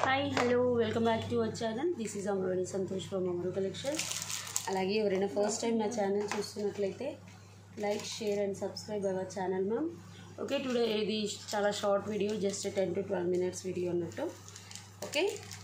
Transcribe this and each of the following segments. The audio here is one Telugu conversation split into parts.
Hi hello welcome back to our channel this is అమరుని సంతోష్ ఫ్రమ్ అమరు కలెక్షన్ అలాగే ఎవరైనా ఫస్ట్ టైం నా ఛానల్ చూస్తున్నట్లయితే like share and subscribe our channel ma'am okay today ఇది చాలా short video just ten to twelve minutes video అన్నట్టు ఓకే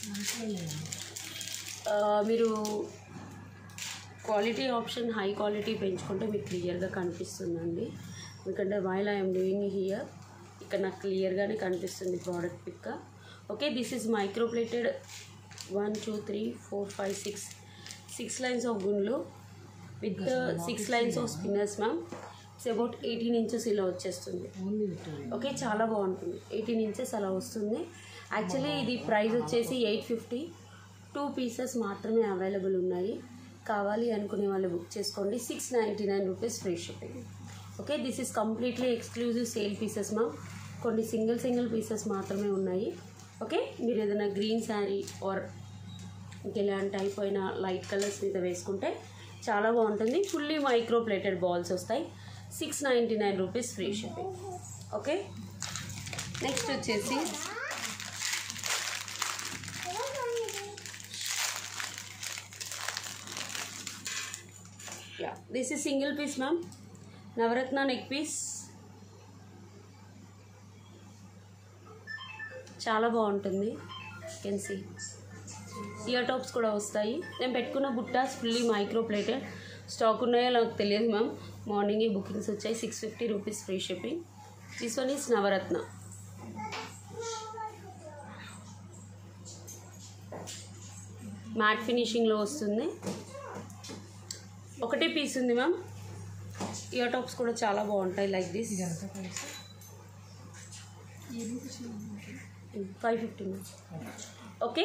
ఆ, మీరు క్వాలిటీ ఆప్షన్ హై క్వాలిటీ పెంచుకుంటే మీకు క్లియర్గా కనిపిస్తుందండి ఎందుకంటే వైల్ ఐఎమ్ డూయింగ్ హియర్ ఇక్కడ నాకు క్లియర్గానే కనిపిస్తుంది product pic okay this is micro plated one two three four five six six lines of గుండ్లు with six lines of spinners ma'am it's about eighteen inches ఇలా వచ్చేస్తుంది ఓన్లీ విక్టోరియా ఓకే చాలా బాగుంటుంది ఎయిటీన్ ఇంచెస్ అలా వస్తుంది యాక్చువల్లీ ఇది ప్రైస్ వచ్చేసి ఎయిట్ ఫిఫ్టీ టూ పీసెస్ మాత్రమే అవైలబుల్ ఉన్నాయి కావాలి అనుకునే వాళ్ళు బుక్ చేసుకోండి six ninety nine rupees free shipping okay this is completely exclusive sale pieces మా కొన్ని సింగిల్ సింగిల్ పీసెస్ మాత్రమే ఉన్నాయి ఓకే మీరు ఏదైనా గ్రీన్ శారీ ఆర్ ఇంకెలాంటి టైప్ అయిన లైట్ కలర్స్ మీద వేసుకుంటే చాలా బాగుంటుంది ఫుల్లీ మైక్రో ప్లేటెడ్ బాల్స్ వస్తాయి six ninety nine rupees free shipping okay next వచ్చేసి yeah this is single piece ma'am Navaratna neck piece చాలా బాగుంటుంది కెన్ సీ ఇయర్ టాప్స్ కూడా వస్తాయి నేను పెట్టుకున్న బుట్టాస్ ఫుల్లీ మైక్రో ప్లేటెడ్ స్టాక్ ఉన్నాయో నాకు తెలియదు మ్యామ్ మార్నింగే బుకింగ్స్ వచ్చాయి six fifty rupees free shipping this one is Navaratna matte ఫినిషింగ్లో వస్తుంది ఒకటే పీస్ ఉంది మ్యామ్ ఇయర్ టాప్స్ కూడా చాలా బాగుంటాయి లైక్ దిస్ ఇది ఎంత price five fifty ma'am okay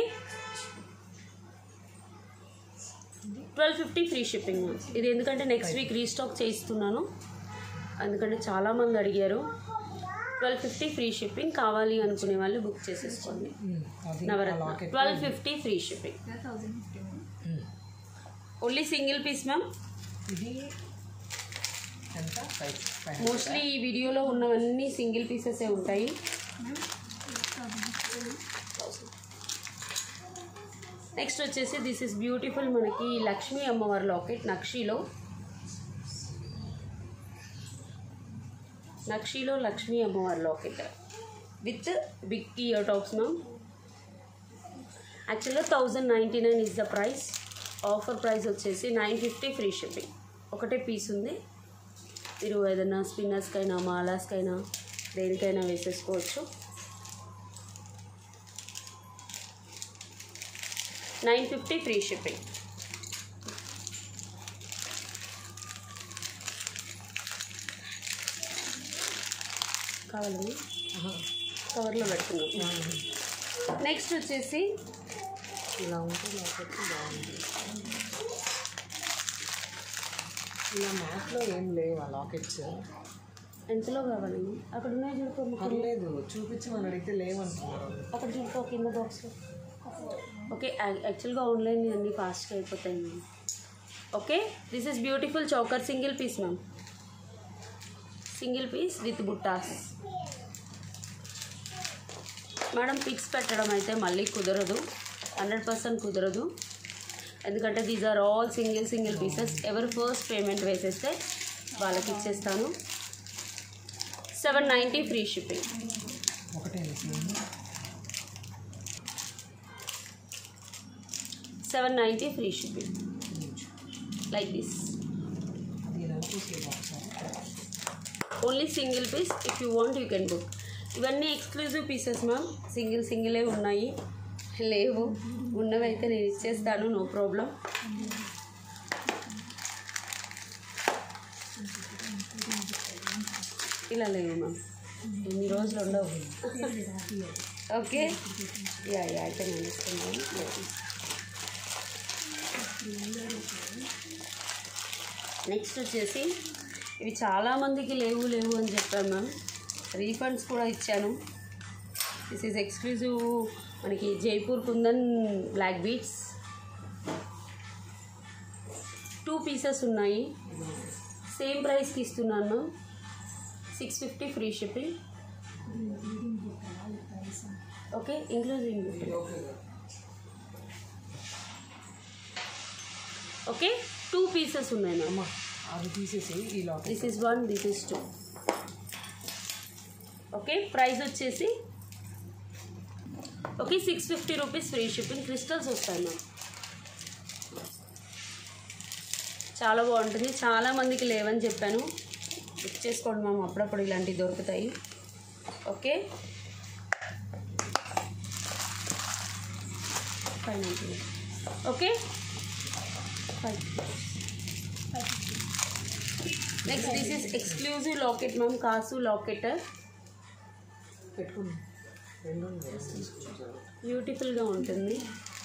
twelve fifty free shipping ma'am ఇది ఎందుకంటే నెక్స్ట్ వీక్ రీస్టాక్ చేయిస్తున్నాను ఎందుకంటే చాలామంది అడిగారు ట్వెల్వ్ ఫిఫ్టీ ఫ్రీ షిప్పింగ్ కావాలి అనుకునే వాళ్ళు బుక్ చేసేసుకోండి అది Navaratna locket twelve fifty free shipping only single piece ma'am ఇది ఎంత ఫైవ్ ఫైవ్ మోస్ట్లీ ఈ వీడియోలో ఉన్నవన్నీ సింగిల్ పీసెసే ఉంటాయి నెక్స్ట్ వచ్చేసి దిస్ ఇస్ బ్యూటిఫుల్ మనకి లక్ష్మీ అమ్మవారి లాకెట్ నక్షిలో నక్షిలో లక్ష్మీ అమ్మవారి locket with big ear tops ma'am యాక్చువల్గా thousand ninety nine is the price offer price వచ్చేసి నైన్ ఫిఫ్టీ ఫ్రీ షిప్పింగ్ ఒకటే పీస్ ఉంది మీరు ఏదైనా స్పిన్నర్స్కైనా మాలాస్కైనా దేనికైనా వేసేసుకోవచ్చు నైన్ ఫిఫ్టీ ఫ్రీ షిప్పింగ్ కావాలండి కవర్లో పెట్టుకున్నాం నెక్స్ట్ వచ్చేసి ఇలా ఉంటే లాకెట్ బాగుంది ఇలా మ్యాట్లో ఏం లేవు ఆ లాకెట్స్ ఎంతలో కావాలండి అక్కడ ఉన్నాయి చూడుకోమ్మ పర్లేదు చూపించమని అడిగితే లేవనుకున్నారు అక్కడ చూడుకో కింద బాక్స్లో ఓకే యా- యాక్చువల్గా ఆన్లైన్ అన్నీ ఫాస్ట్గా అయిపోతాయి ma'am okay this is beautiful choker single piece ma'am single piece with బుట్టాస్ మేడం పిక్స్ పెట్టడం అయితే మళ్ళీ కుదరదు హండ్రెడ్ పర్సెంట్ కుదరదు ఎందుకంటే these are all single single pieces ఎవరు ఫస్ట్ పేమెంట్ వేసేస్తే వాళ్ళకి ఇచ్చేస్తాను సెవెన్ నైంటీ ఫ్రీ షిప్పింగ్ ఒకటే same seven ninety free shipping like this అది ఇలా చూసేది ఒకసారి only single piece if you want you can book ఇవన్నీ ఎక్స్క్లూజివ్ పీసెస్ మ్యామ్ సింగిల్ సింగిలే ఉన్నాయి లేవు ఉన్నవైతే నేను ఇచ్చేస్తాను నో ప్రాబ్లం ఇలా లేవు మ్యామ్ ఎన్ని రోజులు ఉండవు ఓకే యా యా అయితే నేను ఇస్తున్నాను నెక్స్ట్ వచ్చేసి ఇవి చాలామందికి లేవు లేవు అని చెప్పాను మ్యామ్ రీఫండ్స్ కూడా ఇచ్చాను దిస్ ఈజ్ ఎక్స్క్లూజివ్ మనకి Jaipur kundan black beads two pieces ఉన్నాయి సేమ్ ప్రైస్కి ఇస్తున్నాను ma'am six fifty free shipping okay including okay two pieces ఉన్నాయి మ్యామ్ అమ్మా అది తీసేసి ఈ locket this is one this is two okay price వచ్చేసి okay six fifty rupees free shipping crystals వస్తాయి మ్యామ్ చాలా బాగుంటుంది చాలా మందికి లేవని చెప్పాను బుక్ చేసుకోండి మ్యామ్ అప్పుడప్పుడు ఇలాంటివి దొరుకుతాయి okay five ninety okay five next this is exclusive locket ma'am కాసు లాకెట్ పెట్టుకున్నాం రెండు ఉన్నాయి. బ్యూటిఫుల్గా ఉంటుంది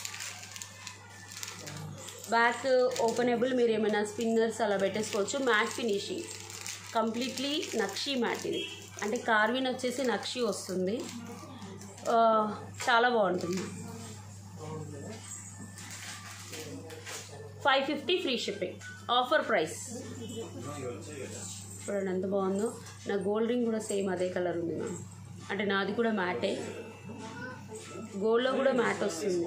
బ్యాక్ ఓపెనబుల్ మీరు ఏమైనా స్పిన్నర్స్ అలా పెట్టేసుకోవచ్చు మ్యాట్ ఫినిషింగ్ కంప్లీట్లీ నక్షి మ్యాట్ ఇది అంటే కార్విన్ వచ్చేసి నక్షి వస్తుంది ఆ, చాలా బాగుంటుంది five fifty free shipping offer price చూడండి ఎంత బాగుందో నా గోల్డ్ రింగ్ కూడా సేమ్ అదే కలర్ ఉంది మ్యామ్ అంటే నాది కూడా మ్యాటే గోల్డ్లో కూడా మ్యాట్ వస్తుంది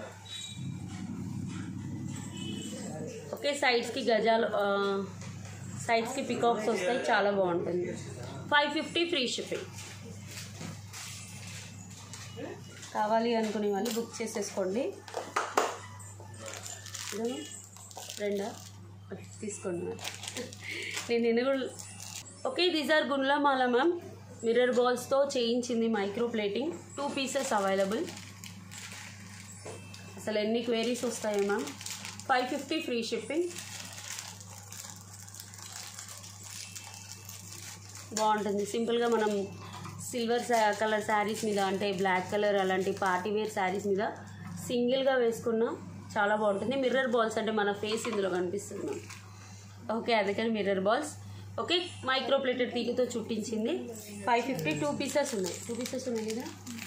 ఓకే సైడ్స్కి గజాలు ఆ, సైడ్స్కి పికాక్స్ వస్తాయి చాలా బాగుంటుంది ఫైవ్ ఫిఫ్టీ ఫ్రీ షిప్పింగ్ కావాలి అనుకునే వాళ్ళు బుక్ చేసేసుకోండి ఇదిగో, రెండా ఓకే, తీసుకోండి మ్యామ్ నేను నిన్న కూడా ఓకే దీస్ ఆర్ గుండ్లమాల మ్యామ్ మిర్రర్ బాల్స్తో చేయించింది micro plating two pieces available అసలు ఎన్ని క్వేరీస్ వస్తాయో ma'am five fifty free shipping బాగుంటుంది సింపుల్గా మనం సిల్వర్ కలర్ శారీస్ మీద అంటే బ్లాక్ కలర్ అలాంటి పార్టీ వేర్ శారీస్ మీద సింగిల్గా వేసుకున్న చాలా బాగుంటుంది మిర్రర్ బాల్స్ అంటే మన ఫేస్ ఇందులో కనిపిస్తుంది మ్యామ్ ఓకే అందుకని mirror balls okay micro plated తీగతో చుట్టించింది ఫైవ్ ఫిఫ్టీ టూ పీసెస్ ఉన్నాయి టూ పీసెస్ ఉన్నాయి కదా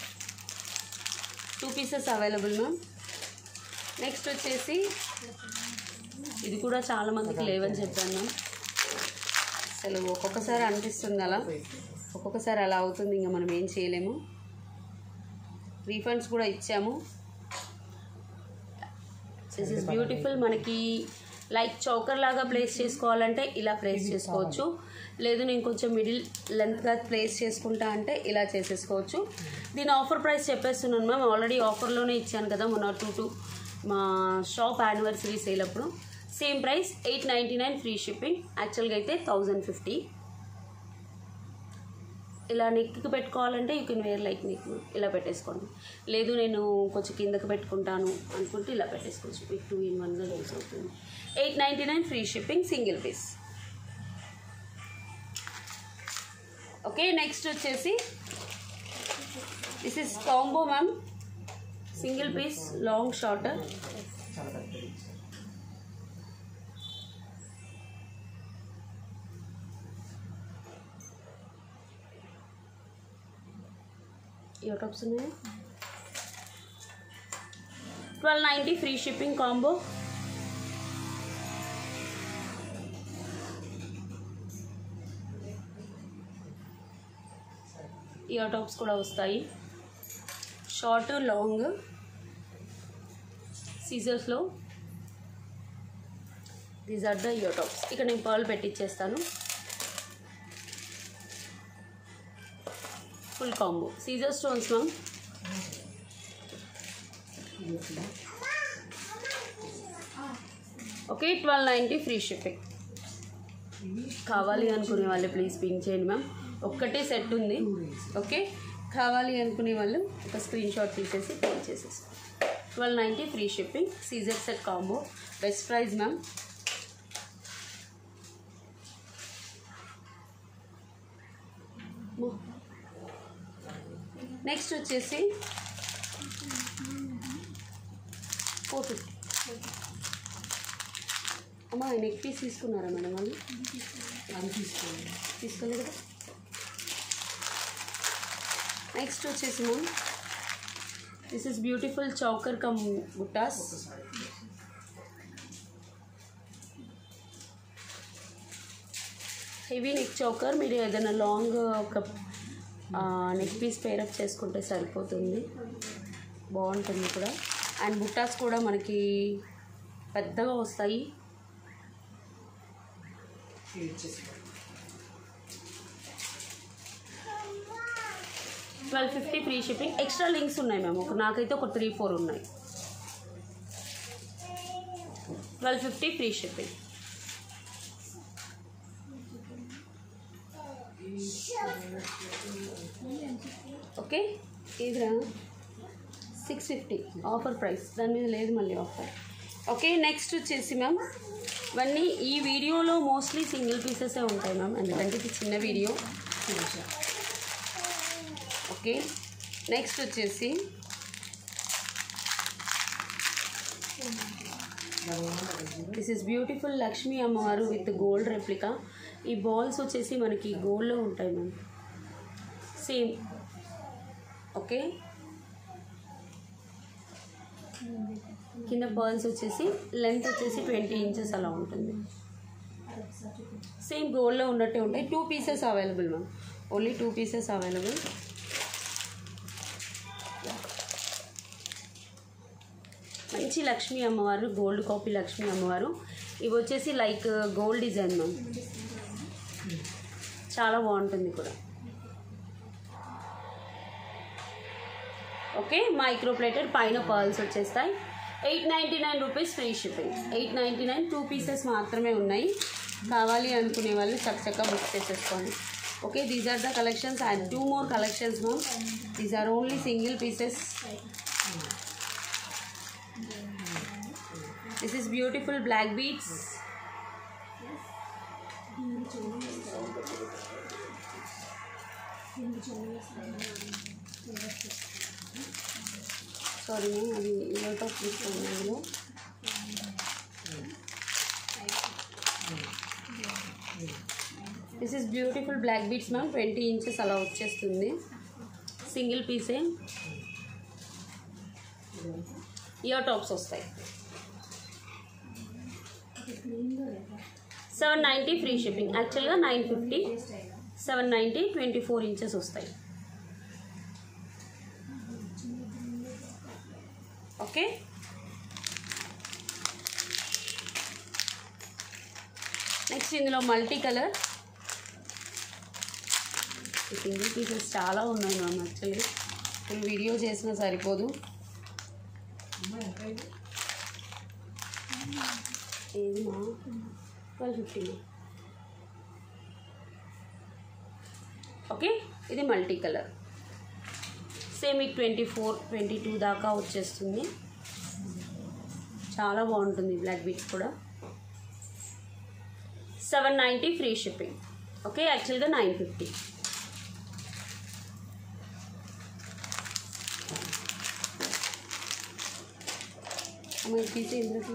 two pieces available ma'am next వచ్చేసి ఇది కూడా చాలా మందికి లేవని చెప్పాను మ్యామ్ అసలు ఒక్కొక్కసారి అనిపిస్తుంది అలా ఒక్కొక్కసారి అలా అవుతుంది ఇంకా మనం ఏం చేయలేము రీఫండ్స్ కూడా ఇచ్చాము దిస్ ఇస్ బ్యూటిఫుల్ మనకి లైక్ చౌకర్ లాగా ప్లేస్ చేసుకోవాలంటే ఇలా ప్లేస్ చేసుకోవచ్చు లేదు నేను కొంచెం మిడిల్ లెంత్గా ప్లేస్ చేసుకుంటా అంటే ఇలా చేసేసుకోవచ్చు దీని ఆఫర్ ప్రైస్ చెప్పేస్తున్నాను మ్యామ్ ఆల్రెడీ ఆఫర్లోనే ఇచ్చాను కదా మొన్న టూ టూ మా షాప్ యానివర్సరీ సేల్ అప్పుడు same price eight ninety nine free shipping యాక్చువల్గా అయితే థౌజండ్ ఫిఫ్టీ ఇలా నెక్కి పెట్టుకోవాలంటే you can wear like neck ఇలా పెట్టేసుకోండి లేదు నేను కొంచెం కిందకి పెట్టుకుంటాను అనుకుంటే ఇలా పెట్టేసుకోవచ్చు మీకు టూ ఇన్ వన్గా యూస్ అవుతుంది eight ninety nine free shipping single piece okay next వచ్చేసి this is combo ma'am single piece long short చాలా పెద్దది ఇయర్ టాప్స్ ఉన్నాయి twelve ninety free shipping combo ear tops కూడా వస్తాయి షార్ట్ లాంగ్ సీజర్స్లో these are the ear tops ఇక్కడ నేను పర్ల్ పెట్టిచ్చేస్తాను full combo scissor stones ma'am ఇది వచ్చిందా? Okay twelve ninety free shipping ఇవి కావాలి అనుకునే వాళ్ళు ప్లీజ్ పింక్ చేయండి మ్యామ్ ఒక్కటే సెట్ ఉంది ఓకే కావాలి అనుకునే వాళ్ళు ఒక స్క్రీన్ షాట్ తీసేసి పే చేసేసి twelve ninety free shipping scissor set combo best price ma'am next వచ్చేసి ఫోర్ ఫిఫ్టీ అమ్మా నెక్ పీస్ తీసుకున్నారా మేడం వాళ్ళు అది తీసుకోండి తీసుకోలేదు కదా నెక్స్ట్ వచ్చేసి ma'am this is beautiful choker cum buttas heavy neck choker మీరు ఏదైనా లాంగ్ ఒక నెక్ పీస్ పేరప్ చేసుకుంటే సరిపోతుంది బాగుంటుంది కూడా అండ్ బుట్టాస్ కూడా మనకి పెద్దగా వస్తాయి ఇది ఇచ్చేసి twelve fifty free shipping extra links ఉన్నాయి మ్యామ్ ఒక నాకైతే ఒక త్రీ ఫోర్ ఉన్నాయి twelve fifty free shipping okay ఇదిరా సిక్స్ ఫిఫ్టీ ఆఫర్ ప్రైస్ దాని మీద లేదు మళ్ళీ ఆఫర్ ఓకే నెక్స్ట్ వచ్చేసి మ్యామ్ ఇవన్నీ ఈ వీడియోలో మోస్ట్లీ సింగిల్ పీసెసే ఉంటాయి మ్యామ్ ఎందుకంటే ఇది చిన్న వీడియో ఓకే నెక్స్ట్ వచ్చేసి దిస్ ఇస్ బ్యూటిఫుల్ లక్ష్మీ అమ్మవారు విత్ గోల్డ్ రెప్లికా ఈ బాల్స్ వచ్చేసి మనకి గోల్డ్లో ఉంటాయి మ్యామ్ సేమ్ ఓకే కింద బాల్స్ వచ్చేసి లెంత్ వచ్చేసి ట్వంటీ ఇంచెస్ అలా ఉంటుంది సేమ్ గోల్డ్లో ఉన్నట్టే ఉంటాయి two pieces available ma'am only two pieces available మంచి లక్ష్మీ అమ్మవారు గోల్డ్ కాపీ లక్ష్మీ అమ్మవారు ఇవి వచ్చేసి లైక్ గోల్డ్ డిజైన్ మ్యామ్ చాలా బాగుంటుంది కూడా ఓకే మైక్రో ప్లేటెడ్ పైన పర్ల్స్ వచ్చేస్తాయి eight ninety nine rupees free shipping eight ninety nine two pieces మాత్రమే ఉన్నాయి కావాలి అనుకునే వాళ్ళు చక్కచక్క బుక్ చేసేసుకోండి okay these are the collections and two more collections ma'am these are only single pieces this is beautiful black beads sorry ma'am అది ఇయర్ ఆఫ్ తీసుకోండి అందులో this is beautiful black beads ma'am twenty inches అలా వచ్చేస్తుంది సింగిల్ పీసే ఇయర్ టాప్స్ వస్తాయి సెవెన్ నైంటీ ఫ్రీ షిప్పింగ్ యాక్చువల్గా nine fifty seven ninety twenty four inches వస్తాయి ఓకే నెక్స్ట్ ఇందులో మల్టీ కలర్ ఈ సింగిల్ పీసెస్ చాలా ఉన్నాయి మ్యామ్ యాక్చువల్లీ ఫుల్ వీడియో చేసినా సరిపోదు ఏది మా ట్వెల్వ్ ఫిఫ్టీ ఓకే ఇది మల్టీ కలర్ సేమ్ మీకు ట్వంటీ ఫోర్ ట్వంటీ టూ దాకా వచ్చేస్తుంది చాలా బాగుంటుంది బ్లాక్ బీట్స్ కూడా seven ninety free shipping okay యాక్చువల్గా నైన్ ఫిఫ్టీ అమ్మాయి తీసి ఇందులోకి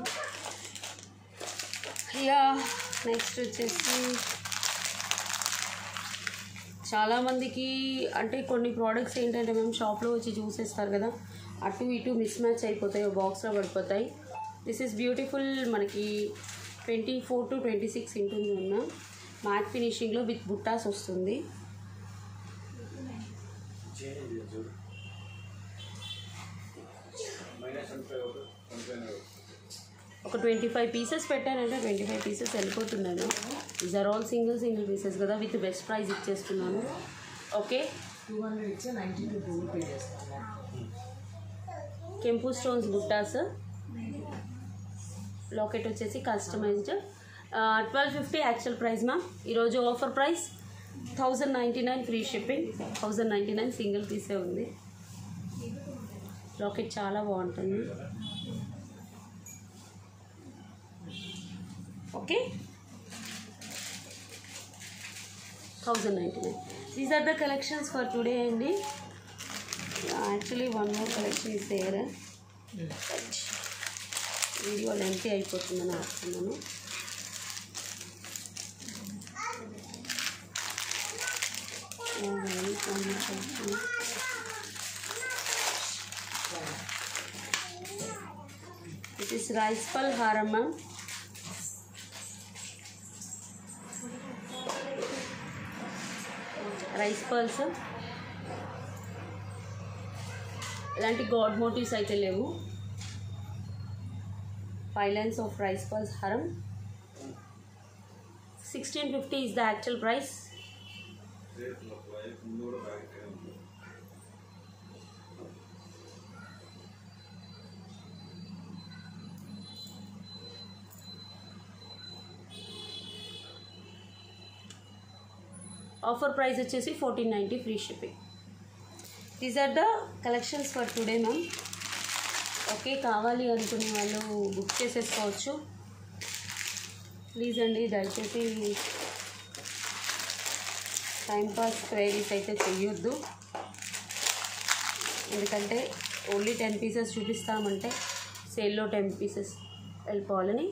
యా నెక్స్ట్ వచ్చేసి చాలామందికి అంటే కొన్ని ప్రోడక్ట్స్ ఏంటంటే మేము షాప్లో వచ్చి చూసేస్తారు కదా అటు ఇటు మిస్ మ్యాచ్ అయిపోతాయి బాక్స్లో పడిపోతాయి దిస్ ఈస్ బ్యూటిఫుల్ మనకి twenty four to twenty six ఉంటుంది ఉన్న మ్యాట్ ఫినిషింగ్లో విత్ బుట్టాస్ వస్తుంది ఒక ట్వంటీ ఫైవ్ పీసెస్ పెట్టానంటే ట్వంటీ ఫైవ్ పీసెస్ వెళ్ళిపోతున్నాను is are all single single pieces కదా విత్ బెస్ట్ ప్రైస్ ఇచ్చేస్తున్నాను ఓకే టూ హండ్రెడ్ ఇచ్చే నైంటీ టూ గూగుల్ పే చేస్తాను కెంపు స్టోన్స్ బుట్టాస్ లాకెట్ వచ్చేసి customized twelve fifty actual price ma'am ఈరోజు offer price thousand ninety nine free shipping thousand ninety nine single పీసే ఉంది లాకెట్ చాలా బాగుంటుంది okay thousand ninety nine these are the collections for today అండి actually one more collection is there video lengthy అయిపోతుందని ఆడుతున్నాను ఇట్ ఇస్ రైస్ పల్ హారం మ్యామ్ రైస్ పల్స్ ఇలాంటి గాడ్ మోటివ్స్ అయితే లేవు five lines of rice pearls హారం sixteen fifty is the actual price offer price వచ్చేసి fourteen ninety free shipping these are the collections for today ma'am okay కావాలి అనుకునే వాళ్ళు బుక్ చేసేసుకోవచ్చు ప్లీజ్ అండి దయచేసి టైంపాస్ క్వైరీస్ అయితే చెయ్యొద్దు ఎందుకంటే ఓన్లీ టెన్ పీసెస్ చూపిస్తామంటే సేల్లో టెన్ పీసెస్ వెళ్ళిపోవాలని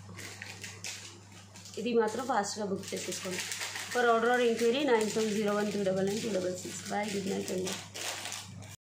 ఇది మాత్రం ఫాస్ట్గా బుక్ చేసేసుకోండి for order or enquiry nine seven zero one two double nine two double six bye good night అండి